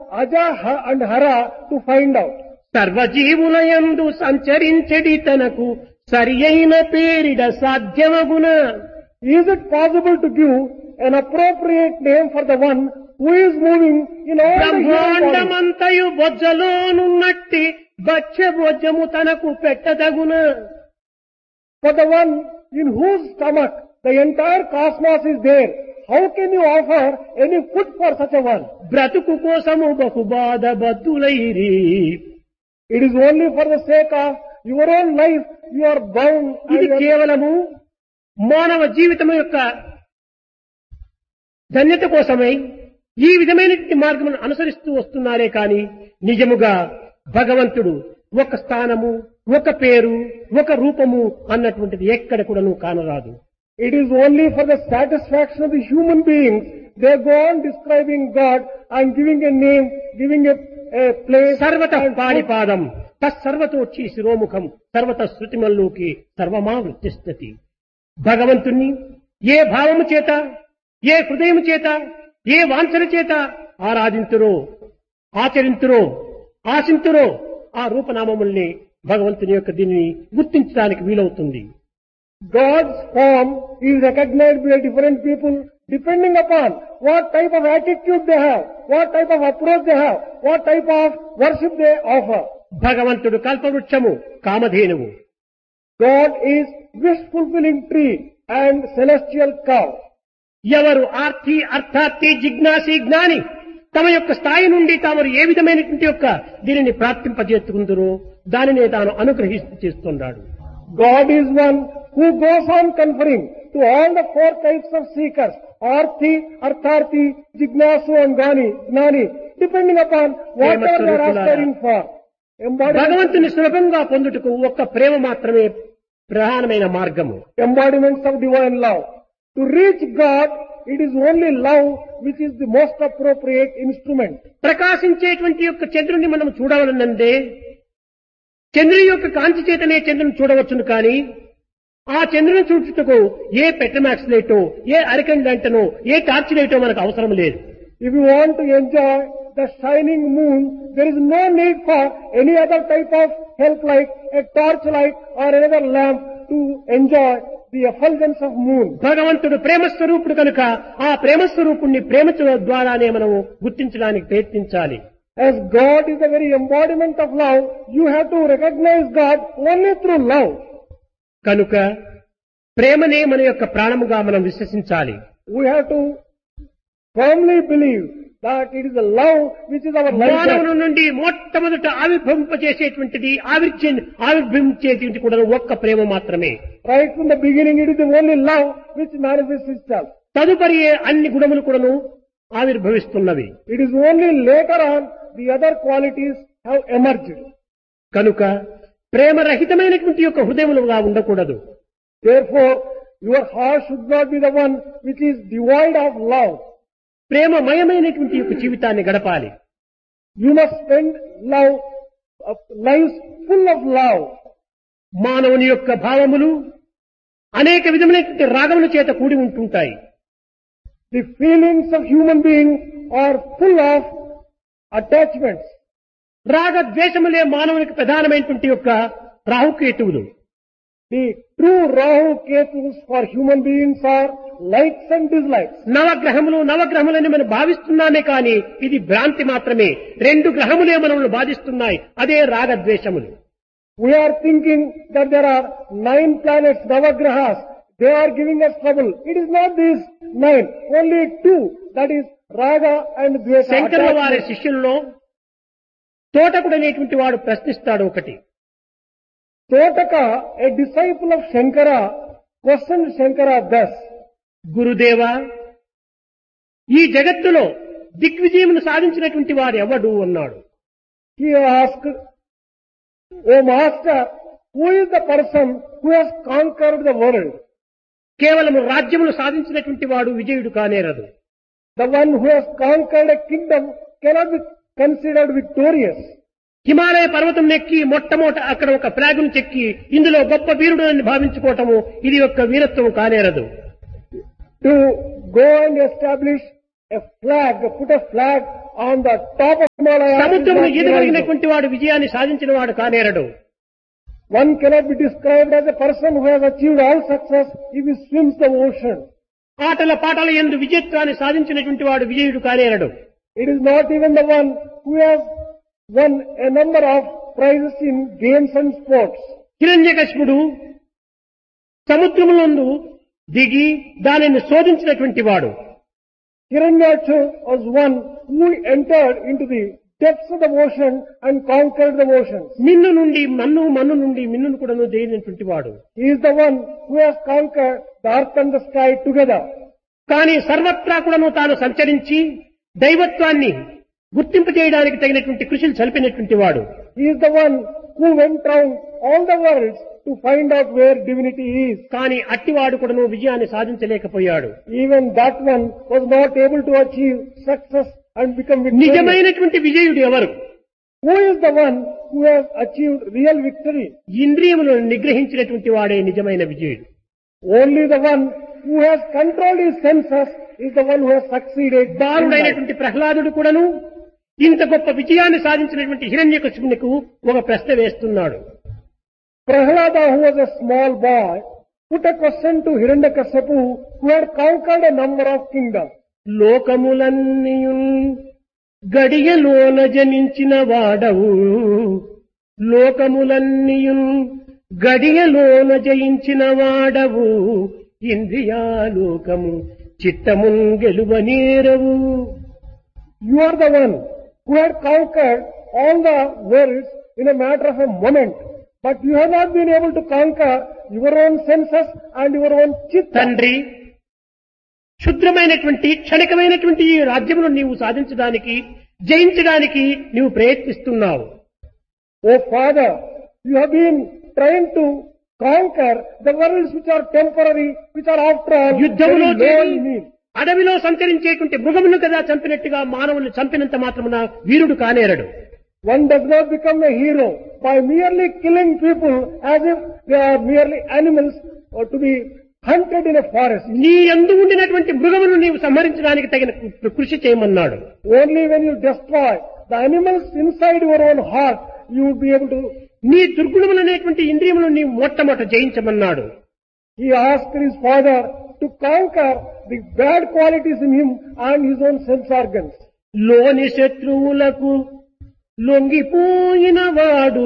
Aja Ha- and Hara to find out. సర్వజీవులయందు సంచరించడి తనకు సరి అయిన పేరిడ సాధ్యమగున Is it possible to give an appropriate name for the one who is moving in all the human body? బ్రహ్మాండమంతయు బొజ్జలోనున్నట్టి బచ్చ బొజ్జము తనకు పెట్టదగున For the one in whose stomach the entire cosmos is there, how can you offer any food for such a one? బ్రతుకు కోసము బహు బాధ బద్దులైరి It is only for the sake of your own life you are bound. and ఇది you are- కేవలము మానవ జీవితం యొక్క ధన్యత కోసమై ఈ విధమైన మార్గమును అనుసరిస్తూ వస్తున్నారే కాని నిజముగా భగవంతుడు ఒక స్థానము ఒక పేరు ఒక రూపము అన్నటువంటిది ఎక్కడ కూడా నువ్వు కానరాదు It is only for the satisfaction of the human beings. They go on describing God and giving a name, giving a, a place. సర్వత and food. పాడిపాదం తత్సర్వతోచ్చి శిరోముఖం సర్వత శృతిమల్లోకి సర్వమా వృత్తిస్తతి భగవంతుణ్ణి ఏ భావము చేత ఏ హృదయము చేత ఏ వాంఛన చేత ఆరాధింతురో ఆచరింతురో ఆశింతురో ఆ రూపనామముల్ని భగవంతుని యొక్క దీనిని గుర్తించడానికి వీలవుతుంది God's form is recognized by different people depending upon what type of attitude they have, what type of approach they have, what type of worship they offer. భగవంతుడు కల్పవృక్షము కామధేనువు God is wish fulfilling tree and celestial cow. ఎవరు ఆర్తి అర్థార్థి జిజ్ఞాసి జ్ఞాని తమ యొక్క స్థాయి నుండి తాము ఏ విధమైనటువంటి యొక్క దీనిని ప్రాప్తింపజేసుకుందరో దానినే తాను అనుగ్రహిస్తూ చేస్తున్నాడు God is one who goes on conferring to all the four types of seekers, Arthi, Artharthi, Jignasu and Gani, Gnani, depending upon whatever they are aspiring for. Embodiment, భగవంతుని సులభంగా పొందుటకు ఒక్క ప్రేమ మాత్రమే ప్రధానమైన మార్గము embodiments of divine love. To reach God, it is only love which is the most appropriate instrument. ప్రకాశించేటువంటి యొక్క చంద్రుని మనం చూడవలనందే చంద్రుని యొక్క కాంతి చేతనే చంద్రుని చూడవచ్చును కానీ ఆ చంద్రుని చూచుటకు ఏ పెట్రమాక్స్ లైటో ఏ అరికండ్ లైటనో ఏ టార్చ్ లైటో మనకు అవసరం లేదు If you want to enjoy the shining moon, there is no need for any other type of help like a torch light or another lamp to enjoy the effulgence of moon. భగవంతుడు ప్రేమ స్వరూపుడు కనుక ఆ ప్రేమ స్వరూపుణ్ణి ప్రేమ ద్వారానే మనము గుర్తించడానికి ప్రయత్నించాలి As God is the very embodiment of love, you have to recognize God only through love. కనుక ప్రేమనే మన యొక్క ప్రాణముగా మనం విశ్వసించాలి We have to firmly believe that it is the love which is our life. మానవుని నుండి మొట్టమొదట ఆవిర్భవింపజేసేటువంటిది ఆవిర్చే ఆవిర్భవించేటువంటి కూడా ఒక్క ప్రేమ మాత్రమే Right from the beginning, it is the only love which manifests itself. తదుపరి అన్ని గుణములు కూడాను ఆవిర్భవిస్తున్నవి It is only later on the other qualities have emerged. కనుక ప్రేమరహితమైనటువంటి యొక్క హృదయములుగా ఉండకూడదు Therefore, your heart should not be the one which is devoid of love. ప్రేమమయమైనటువంటి యొక్క జీవితాన్ని గడపాలి You must spend love, uh, lives full of love. మానవుని యొక్క భావములు అనేక విధమైనటువంటి రాగముల చేత కూడి ఉంటుంటాయి The feelings of human beings are full of attachments. రాగ ద్వేషములే మానవునికి ప్రధానమైనటువంటి యొక్క రాహుకేతువులు The true Rahu Ketus for human beings are likes and dislikes. నవగ్రహములు నవగ్రహములని మనం భావిస్తున్నామే కానీ ఇది భ్రాంతి మాత్రమే రెండు గ్రహములే మనల్ని బాధిస్తున్నాయి అదే రాగద్వేషములు We are thinking that there are nine planets, Navagrahas. They are giving us trouble. It is not these nine, only two. That is Raga and Dvesa. శంకరుల వారి attachment. శిష్యుల్లో తోటకుడు అనేటువంటి వాడు ప్రశ్నిస్తాడు ఒకటి Totaka, a disciple of Shankara, questioned Shankara thus. గురుదేవా ఈ జగత్తులో దిగ్విజయమును సాధించినటువంటి వాడు ఎవడు అన్నాడు He asked, O Master, who is the person who has conquered the world? కేవలము రాజ్యములు సాధించినటువంటి వాడు విజయుడు కానేరదు The one who has conquered a kingdom cannot be considered victorious. Himalaya పర్వతం నెక్కి మొట్టమొదట అక్కడ ఒక ఫ్లాగును చెక్కి ఇందులో గొప్ప వీరుడు అని భావించుకోవటము ఇది యొక్క వీరత్వం కానేరదు To go and establish a flag, put a flag on the top of Himalaya. is సముద్రమును not heroism. ఈదగలిగినటువంటి వాడు విజయాన్ని సాధించిన వాడు కానేరడు One cannot be described as a person who has achieved all success if he swims the ocean. ఆటల పాటల ఎందు విజయత్వాన్ని సాధించినటువంటి వాడు విజయుడు కానేరడు It is not even the one who has won a number of prizes in games and sports. హిరణ్యకశిపుడు సముద్రములందు దిగి దానిని శోధించినటువంటి వాడు Hiranyaksha was one who entered into the depths of the ocean and conquered the oceans. మిన్ను నుండి మన్ను మన్ను నుండి మిన్నును కూడాను జయించినటువంటి వాడు He is the one who has conquered the earth and the sky together. కానీ సర్వత్రా కూడాను తాను సంచరించి దైవత్వాన్ని గుర్తింపు చేయడానికి తగినటువంటి కృషిని చలిపినటువంటి వాడు He is the one who went round all the worlds to find out where divinity is. కానీ అట్టివాడు కూడాను విజయాన్ని సాధించలేకపోయాడు Even that one was not able to achieve success and become victorious. నిజమైనటువంటి విజయుడు ఎవరు Who is the one who has achieved real victory? ఇంద్రియములను నిగ్రహించినటువంటి వాడే నిజమైన విజయుడు Only the one who has controlled his senses is the one who has succeeded. in life. బాలుడైనటువంటి ప్రహ్లాదుడు కూడాను ఇంత గొప్ప విజయాన్ని సాధించినటువంటి హిరణ్యకశిపునికి ఒక ప్రశ్న వేస్తున్నాడు Prahlada, who was a small boy, put a question to Hiranyakashipu, who had conquered a number of kingdoms. లోకములన్నీయున్ గడియలోన జనించిన వాడవు లోకములన్నీయున్ గడియలోన జయించిన వాడవు ఇంద్రియాలోకము చిత్తమున్ గెలువనేరవు You are the one who had conquered all the worlds in a matter of a moment. But you have not been able to conquer your own senses and your own chitta. తండ్రి క్షుద్రమైనటువంటి క్షణికమైనటువంటి ఈ రాజ్యమును నీవు సాధించడానికి జయించడానికి నీవు ప్రయత్నిస్తున్నావు Oh Father, you have been trying to conquer the worlds which are temporary, which are after all యుద్ధములో very low చేరి in need. అడవిలో సంచరించేటువంటి మృగమును కదా చంపినట్టుగా మానవుని చంపినంత మాత్రమున వీరుడు కానేరడు One does not become a hero by merely killing people as if they are merely animals or to be hunted in a forest. నీ అందు ఉండినటువంటి మృగమును నీవు సంహరించడానికి తగిన కృషి చేయమన్నాడు Only when you destroy the animals inside your own heart, you will be able to. నీ దుర్గుణములనేటువంటి ఇంద్రియములను నీవు మొట్టమొదట జయించమన్నాడు He asked his father to conquer the bad qualities in him and his own sense organs. లోని శత్రువులకు లొంగిపోయిన వాడు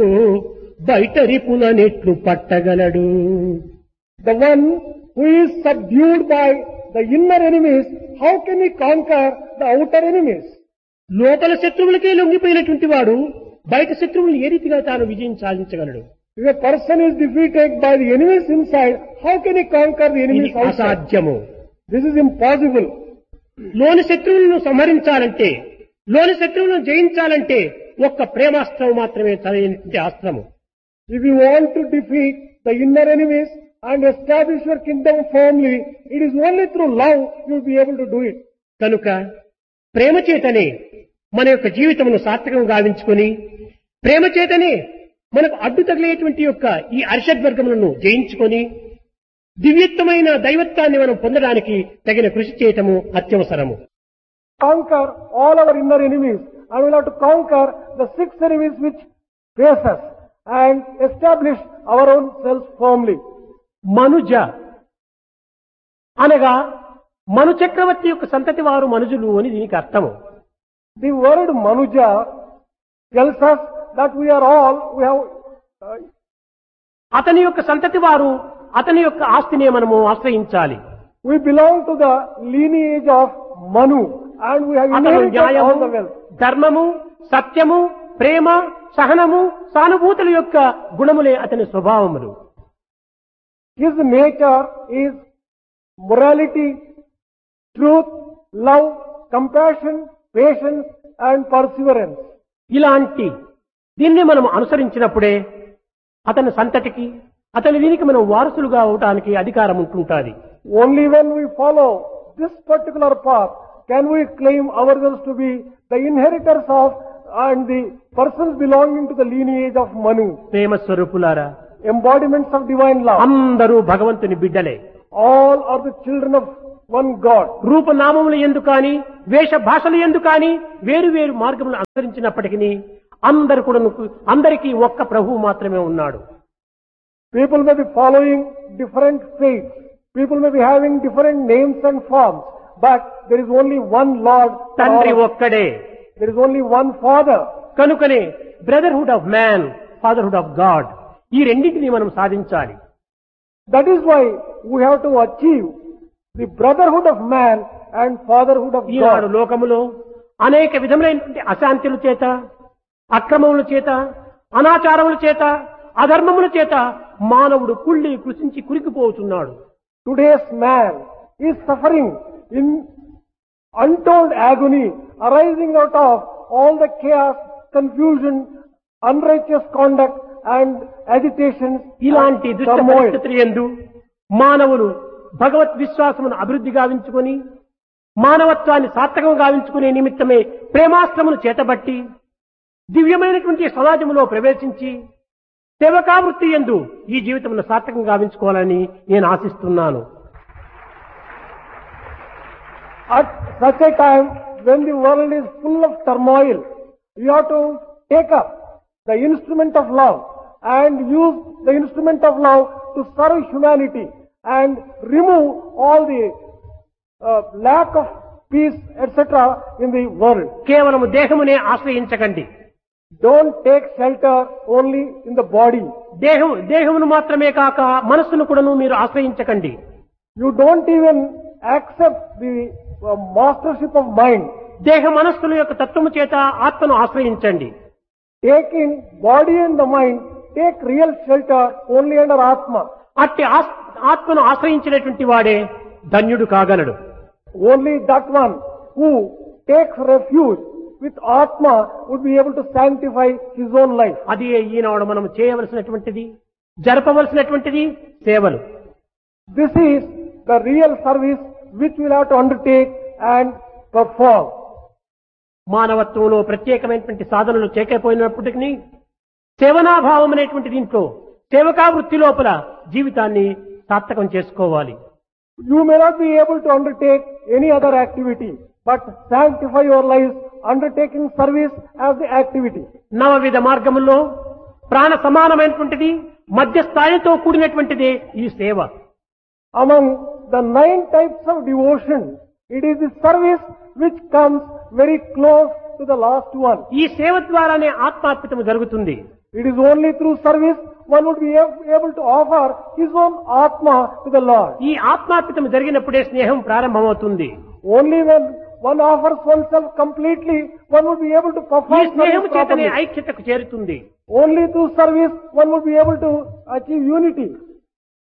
బయట రిపులనెట్లు పట్టగలడు The one who is subdued by the inner enemies, how can he conquer the outer enemies? లోపల శత్రువులకే లొంగిపోయినటువంటి వాడు బయట శత్రువులు ఏ రీతిగా తాను విజయం సాధించగలడు If a person is defeated by the enemies inside, how can he conquer the ఇది enemies outside? అసాధ్యము This is impossible. లోని శత్రువులను సంహరించాలంటే లోని శత్రువులను జయించాలంటే ఒక్క ప్రేమాస్త్రం మాత్రమే సరైనటువంటి అస్త్రము If you want to defeat the inner enemies and establish your kingdom firmly, it is only through love you will be able to do it. కనుక ప్రేమ చేతనే మన యొక్క జీవితమును సార్థకం గావించుకొని ప్రేమ చేతనే మనకు అడ్డు తగిలేటువంటి యొక్క ఈ అరిషద్వర్గములను జయించుకొని దివ్యత్వమైన దైవత్వాన్ని మనం పొందడానికి తగిన కృషి చేయటము అత్యవసరము Conquer all our inner enemies and we will have to conquer the six enemies which face us and establish our own selves firmly. మనుజ అనగా మను చక్రవర్తి యొక్క సంతతి వారు మనుజులు అని దీనికి అర్థము The word Manuja tells us that we are all, we have, uh, అతని యొక్క సంతతి వారు అతని యొక్క ఆస్తినే మనము ఆశ్రయించాలి we belong to the lineage of Manu and we have అతను inherited all న్యాయము the wealth. ధర్మము సత్యము ప్రేమ సహనము సానుభూతుల యొక్క గుణములే అతని స్వభావములు His nature is morality, truth, love, compassion, patience and perseverance. ఇలాంటి దీన్ని మనం అనుసరించినప్పుడే అతని సంతతికి అతని దీనికి మనం వారసులుగా అవటానికి అధికారం ఉంటుంటాది Only when we follow this particular path can we claim ourselves to be the inheritors of and the persons belonging to the lineage of Manu, ప్రేమ స్వరూపులారా embodiments of divine love. అందరూ భగవంతుని బిడ్డలే All are the children of one God. రూపనామములు ఎందు కాని వేష భాషలు ఎందు కాని వేరు వేరు మార్గములు అనుసరించినప్పటికీ అందరు కూడా అందరికీ ఒక్క ప్రభువు మాత్రమే ఉన్నాడు People may be following different faiths. People may be having different names and forms. But there is only one Lord. for తండ్రి all. ఒక్కడే There is only one Father. కనుకనే brotherhood of man fatherhood of God ఈ రెండింటిని మనం సాధించాలి That is why we have to achieve the brotherhood of man and fatherhood of Eenadu God. లోకములో అనేక విధములైనటువంటి అశాంతుల చేత అక్రమముల చేత అనాచారముల చేత అధర్మముల చేత మానవుడు కుళ్ళి కృషించి కురికిపోతున్నాడు Today's man is suffering in untold agony arising out of all the chaos, confusion, unrighteous conduct and agitations ఇలాంటి and దుష్ట turmoil. పరిస్థితులు ఎందు మానవులు భగవత్ విశ్వాసమును అభివృద్ధి గావించుకొని మానవత్వాన్ని సార్థకం గావించుకునే నిమిత్తమే ప్రేమాస్త్రమును చేతబట్టి దివ్యమైనటువంటి సమాజంలో ప్రవేశించి సేవకావృత్తి ఎందు ఈ జీవితమును సార్థకం గావించుకోవాలని నేను ఆశిస్తున్నాను At such a time when the world is full of turmoil, you have to take up the instrument of love and use the instrument of love to serve humanity and remove all the uh, lack of peace, etc. in the world. కేవలము దేహమునే ఆశ్రయించకండి Don't take shelter only in the body. దేహం దేహమును మాత్రమే కాక మనస్సును కూడాను మీరు ఆశ్రయించకండి You don't even accept the uh, mastership of mind. దేహ మనస్సుల యొక్క తత్వము చేత ఆత్మను ఆశ్రయించండి Taking body and the mind, take real shelter only under Atma. అట్టి ఆస్- ఆత్మను ఆశ్రయించినటువంటి వాడే ధన్యుడు కాగలడు Only that one who takes refuge with Atma would be able to sanctify his own life. అది ఈనాడు మనం చేయవలసినటువంటిది జరపవలసినటువంటిది సేవలు This is the real service which we'll have to undertake and perform. మానవత్వంలో ప్రత్యేకమైనటువంటి సాధనలు చేయకపోయినప్పటికీ సేవనాభావం అనేటువంటి దీంట్లో సేవకా వృత్తి లోపల జీవితాన్ని సార్థకం చేసుకోవాలి You may not be able to undertake any other activity, but sanctify your lives undertaking service as the activity. నవవిధ మార్గములో ప్రాణ సమానమైనటువంటిది మధ్య స్థాయితో కూడినటువంటిదే ఈ సేవ Among the nine types of devotion, it is the service which comes very close to the last one. ఈ సేవ ద్వారానే ఆత్మార్పితము జరుగుతుంది It is only through service one would be ab- able to offer his own Atma to the Lord. ఈ ఆత్మార్పితం జరిగినప్పుడే స్నేహం ప్రారంభమవుతుంది Only when one offers oneself completely, one would be able to ఈ perform స్నేహం service చేతనే properly. ఐక్యతకు చేరుతుంది Only through service one would be able to achieve unity.